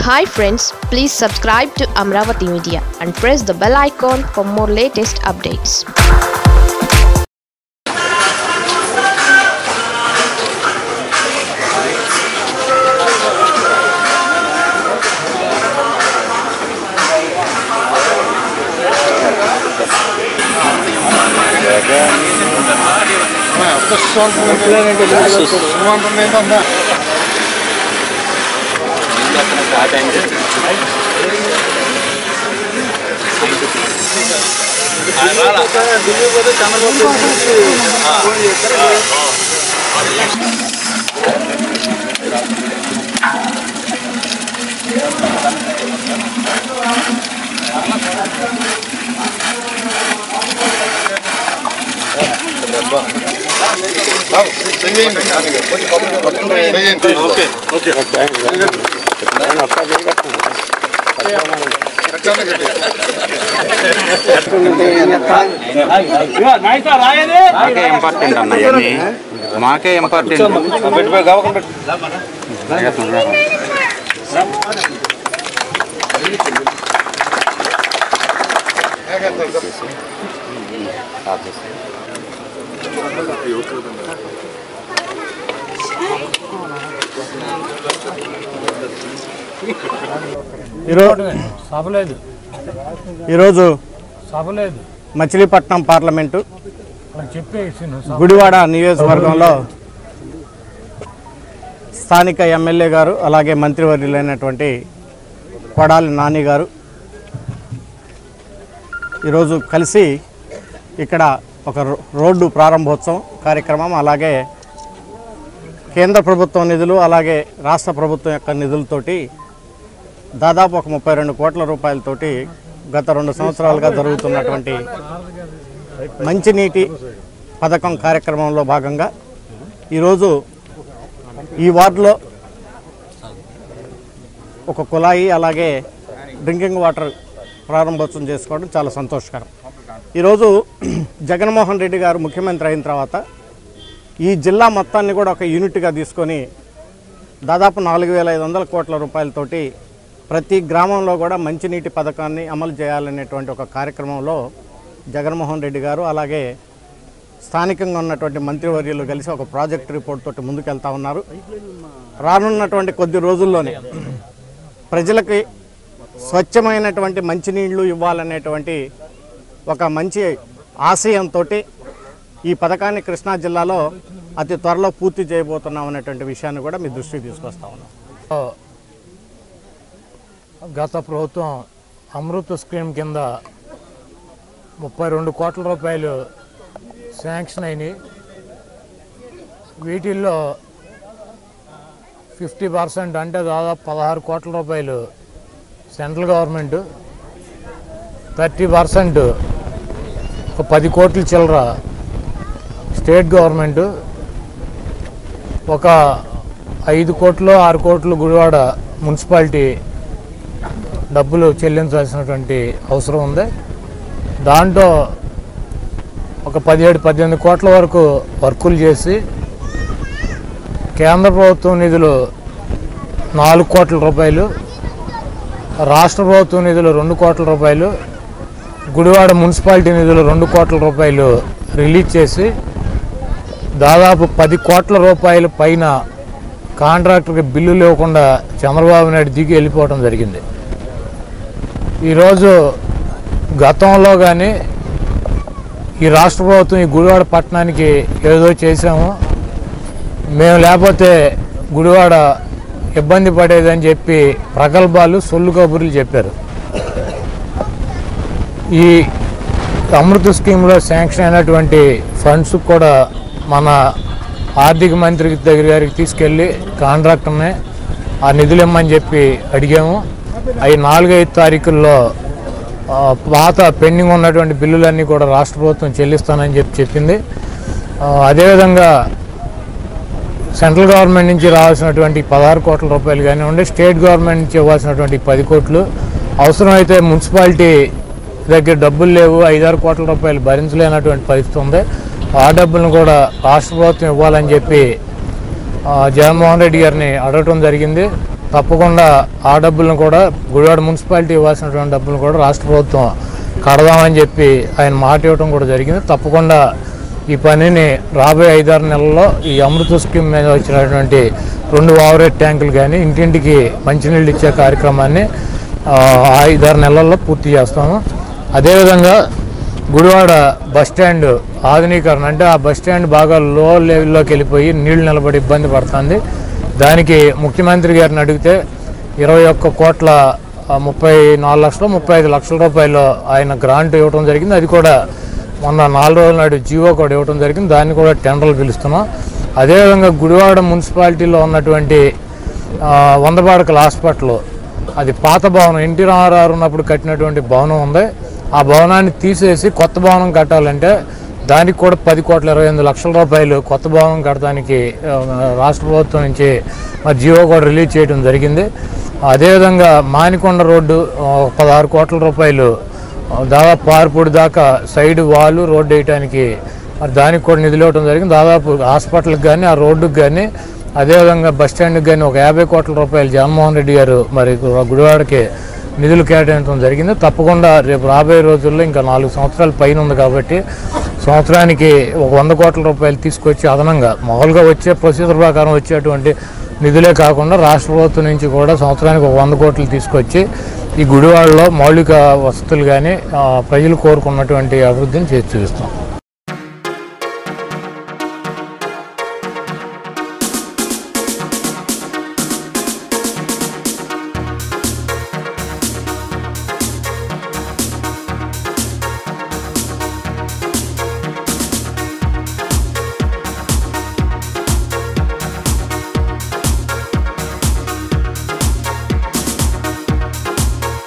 hi friends please subscribe to Amaravati media and press the bell icon for more latest updates మాకే important అన్న ఇవన్నీ మాకే important ఈరోజు సభలేదు ఈరోజు సభలేదు మచిలీపట్నం పార్లమెంటు అని చెప్పేసి నువ్వు గుడివాడ నియోజకవర్గంలో స్థానిక ఎమ్మెల్యే గారు అలాగే మంత్రివర్యులైనటువంటి కొడాలి నాని గారు ఈరోజు కలిసి ఇక్కడ ఒక రో- రోడ్డు ప్రారంభోత్సవం కార్యక్రమం అలాగే కేంద్ర ప్రభుత్వం నిధులు అలాగే రాష్ట్ర ప్రభుత్వం యొక్క నిధులతోటి దాదాపు ఒక ముప్పై రెండు కోట్ల రూపాయలతోటి గత రెండు సంవత్సరాలుగా జరుగుతున్నటువంటి మంచినీటి పథకం కార్యక్రమంలో భాగంగా ఈరోజు ఈ వార్డులో ఒక కుళాయి అలాగే డ్రింకింగ్ వాటర్ ప్రారంభోత్సవం చేసుకోవడం చాలా సంతోషకరం ఈరోజు జగన్మోహన్ రెడ్డి గారు ముఖ్యమంత్రి అయిన తర్వాత ఈ జిల్లా మొత్తాన్ని కూడా ఒక యూనిట్గా తీసుకొని దాదాపు నాలుగు వేల ఐదు వందల కోట్ల రూపాయలతోటి ప్రతి గ్రామంలో కూడా మంచినీటి పథకాన్ని అమలు చేయాలనేటువంటి ఒక కార్యక్రమంలో జగన్మోహన్ రెడ్డి గారు అలాగే స్థానికంగా ఉన్నటువంటి మంత్రివర్యులు కలిసి ఒక ప్రాజెక్ట్ రిపోర్ట్ తోటి ముందుకెళ్తా ఉన్నారు రానున్నటువంటి కొద్ది రోజుల్లోనే ప్రజలకి స్వచ్ఛమైనటువంటి మంచినీళ్లు ఇవ్వాలనేటువంటి ఒక మంచి ఆశయంతో ఈ పథకాన్ని కృష్ణా జిల్లాలో అతి త్వరలో పూర్తి చేయబోతున్నాం అనేటువంటి విషయాన్ని కూడా మీ దృష్టికి తీసుకొస్తా ఉన్నాం గత ప్రభుత్వం అమృత స్కీమ్ కింద ముప్పై రెండు కోట్ల రూపాయలు శాంక్షన్ అయినాయి వీటిల్లో ఫిఫ్టీ పర్సెంట్ అంటే దాదాపు పదహారు కోట్ల రూపాయలు సెంట్రల్ గవర్నమెంట్ థర్టీ పర్సెంట్ ఒక పది కోట్ల చిల్లర స్టేట్ గవర్నమెంట్ ఒక ఐదు కోట్లు ఆరు కోట్లు గుడివాడ మున్సిపాలిటీ డబ్బులు చెల్లించాల్సినటువంటి అవసరం ఉంది దాంట్లో ఒక పదిహేడు పద్దెనిమిది కోట్ల వరకు వర్కులు చేసి కేంద్ర ప్రభుత్వం నిధులు నాలుగు కోట్ల రూపాయలు రాష్ట్ర ప్రభుత్వం నిధులు రెండు కోట్ల రూపాయలు గుడివాడ మున్సిపాలిటీ నిధులు రెండు కోట్ల రూపాయలు రిలీజ్ చేసి దాదాపు పది కోట్ల రూపాయల పైన కాంట్రాక్టర్కి బిల్లు లేకుండా చంద్రబాబు నాయుడు దిగి వెళ్ళిపోవడం జరిగింది ఈరోజు గతంలో కానీ ఈ రాష్ట్ర ప్రభుత్వం ఈ గుడివాడ పట్టణానికి ఏదో చేశాము మేము లేకపోతే గుడివాడ ఇబ్బంది పడేదని చెప్పి ప్రగల్భాలు సొల్లు కబుర్లు చెప్పారు ఈ అమృత స్కీమ్లో శాంక్షన్ అయినటువంటి ఫండ్స్ కూడా మన ఆర్థిక మంత్రి దగ్గర గారికి తీసుకెళ్ళి కాంట్రాక్టర్ని ఆ నిధులు ఇమ్మని చెప్పి అడిగాము అవి నాలుగైదు తారీఖుల్లో ఆ, పాత పెండింగ్ ఉన్నటువంటి బిల్లులన్నీ కూడా రాష్ట్ర ప్రభుత్వం చెల్లిస్తానని చెప్పి చెప్పింది ఆ, అదేవిధంగా సెంట్రల్ గవర్నమెంట్ నుంచి రావాల్సినటువంటి పదహారు కోట్ల రూపాయలు కానివ్వండి స్టేట్ గవర్నమెంట్ నుంచి ఇవ్వాల్సినటువంటి పది కోట్లు అవసరమైతే మున్సిపాలిటీ దగ్గర డబ్బులు లేవు ఐదారు కోట్ల రూపాయలు భరించలేనటువంటి పరిస్థితి ఉంది ఆ డబ్బులను కూడా రాష్ట్ర ప్రభుత్వం ఇవ్వాలని చెప్పి ఆ, జగన్మోహన్ రెడ్డి గారిని అడగటం జరిగింది తప్పకుండా ఆ డబ్బులను కూడా గుడివాడ మున్సిపాలిటీ ఇవ్వాల్సినటువంటి డబ్బులను కూడా రాష్ట్ర ప్రభుత్వం కడదామని చెప్పి ఆయన మాట ఇవ్వడం కూడా జరిగింది తప్పకుండా ఈ పనిని రాబోయే ఐదారు నెలల్లో ఈ అమృత స్కీమ్ మీద వచ్చినటువంటి రెండు ఓవరేట్ ట్యాంకులు కానీ ఇంటింటికి మంచినీళ్ళు ఇచ్చే కార్యక్రమాన్ని ఆ, ఐదారు నెలల్లో పూర్తి చేస్తాము అదేవిధంగా గుడివాడ బస్ స్టాండ్ ఆధునీకరణ అంటే ఆ బస్ స్టాండ్ బాగా లో లెవెల్లోకి వెళ్ళిపోయి నీళ్లు నిలబడి ఇబ్బంది పడుతుంది దానికి ముఖ్యమంత్రి గారిని అడిగితే ఇరవై ఒక్క కోట్ల ఆ, ముప్పై నాలుగు లక్షలు ముప్పై ఐదు లక్షల రూపాయలు ఆయన గ్రాంట్ ఇవ్వడం జరిగింది అది కూడా మొన్న నాలుగు రోజుల నాడు జీవో కూడా ఇవ్వడం జరిగింది దాన్ని కూడా టెండర్లు పిలుస్తున్నాం అదేవిధంగా గుడివాడ మున్సిపాలిటీలో ఉన్నటువంటి ఆ, వంద పడకల హాస్పిటల్ అది పాత భవనం ఎన్టీ రామారావు ఉన్నప్పుడు కట్టినటువంటి భవనం ఉంది ఆ భవనాన్ని తీసేసి కొత్త భవనం కట్టాలంటే దానికి కూడా పది కోట్ల ఇరవై ఎనిమిది లక్షల రూపాయలు కొత్త భవనం కట్టడానికి ఆ, రాష్ట్ర ప్రభుత్వం నుంచి మరి జియో కూడా రిలీజ్ చేయడం జరిగింది అదేవిధంగా మానికొండ రోడ్డు ఆ, పదహారు కోట్ల రూపాయలు ఆ, దాదాపు పార్పూడి దాకా సైడ్ వాళ్ళు రోడ్డు వేయడానికి మరి దానికి కూడా నిధులు ఇవ్వడం జరిగింది దాదాపు హాస్పిటల్కి కానీ ఆ రోడ్డుకి కానీ అదేవిధంగా బస్ స్టాండ్కి కానీ ఒక యాభై కోట్ల రూపాయలు జగన్మోహన్ రెడ్డి గారు మరి గు- గుడివాడకి నిధులు కేటాయించడం జరిగింది తప్పకుండా రేపు రాబోయే రోజుల్లో ఇంకా నాలుగు సంవత్సరాల పైన ఉంది కాబట్టి సంవత్సరానికి ఒక వంద కోట్ల రూపాయలు తీసుకొచ్చి అదనంగా మామూలుగా వచ్చే ప్రొసీజర్ ప్రకారం వచ్చేటువంటి నిధులే కాకుండా రాష్ట్ర ప్రభుత్వం నుంచి కూడా సంవత్సరానికి ఒక వంద కోట్లు తీసుకొచ్చి ఈ గుడివాడలో మౌలిక వసతులు కానీ ప్రజలు కోరుకున్నటువంటి అభివృద్ధిని చేసి చూపిస్తాం